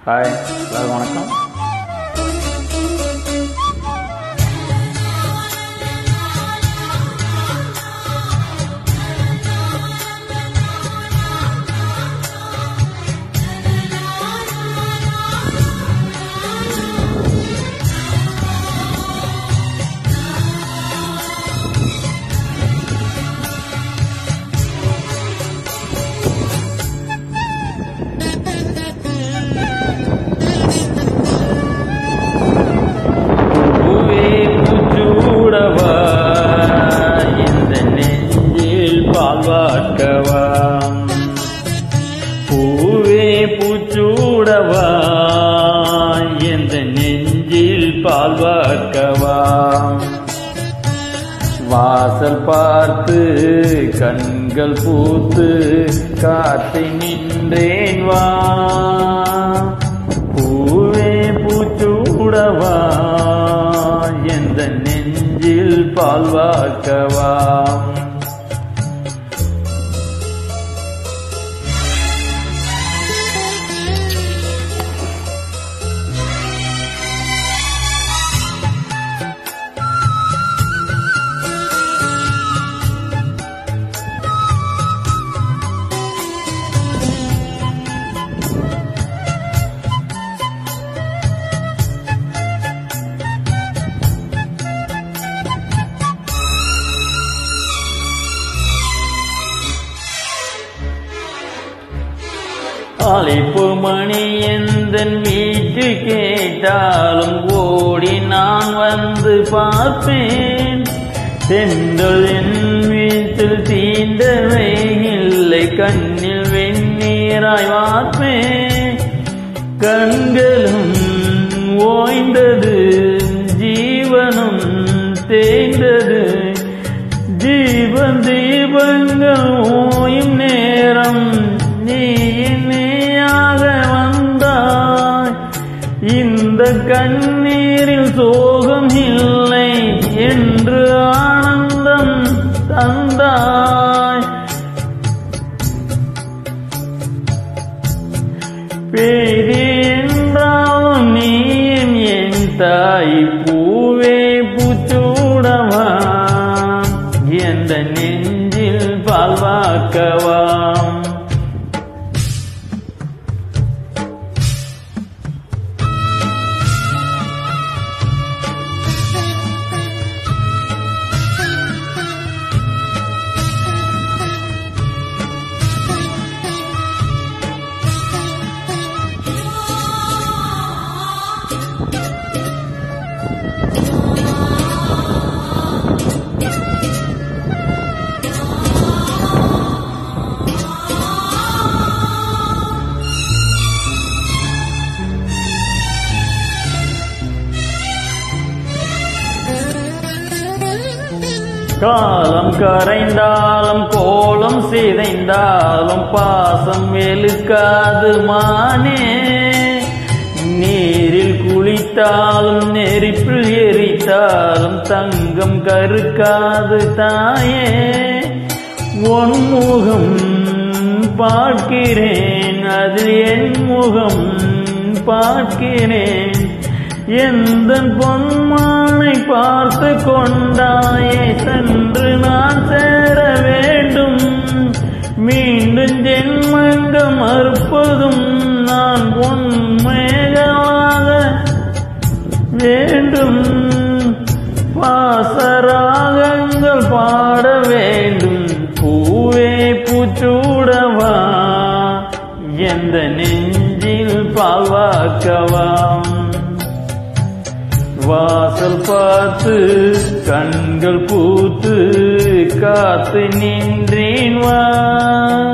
hi எல்லாருக்கும் வணக்கம் பூவே பூச்சூடவா இந்த நெஞ்சில் பால் வார்க்கவா பூவே பூச்சூடவா இந்த நெஞ்சில் பால் வார்க்கவா வாசல் பார்த்து கண்கள் பூத்து காத்து நின்றேன் வா பூவே பூச்சூடவா எந்த நெஞ்சில் பால் வார்க்கவா அழைப்பு மணி எந்தன் வீட்டு கேட்டாலும் ஓடி நான் வந்து பார்ப்பேன் சென்றல் என் வீட்டில் தீண்டவை இல்லை கண்ணில் வெந்நீராய் வார்ப்பேன் கண்களும் ஓய்ந்தது ஜீவனும் தேய்ந்தது ஜீவன் தீபங்கள் ஓயும் நேரம் நீ நீயாக வந்தாய் இந்த கண்ணீரில் சோகம் இல்லை என்று ஆனந்தம் தந்தாய் பேரி என்றாலும் நீயும் என் தாய் பூவே பூச்சூடவா எந்த நெஞ்சில் பால்வாக்கவாம் காலம் கரைந்தாலும் கோலம் சிதைந்தாலும் பாசம் வெளுக்காது மானே நீரில் குளித்தாலும் நெருப்பில் எரித்தாலும் தங்கம் கருக்காது தாயே உன்முகம் பார்க்கிறேன் அது என் முகம் பார்க்கிறேன் எந்த பொன்மானை பார்த்து கொண்டாயே சென்று நான் சேர வேண்டும் மீண்டும் ஜென்மங்கம் மறுப்பதும் நான் பொன்மேகமாக வேண்டும் பாசராகங்கள் பாட வேண்டும் பூவே பூச்சூடவா எந்த நெஞ்சில் பால்வாக்கவாம் வாசல் பார்த்து கண்கள் பூத்து காத்து நின்றேன் வா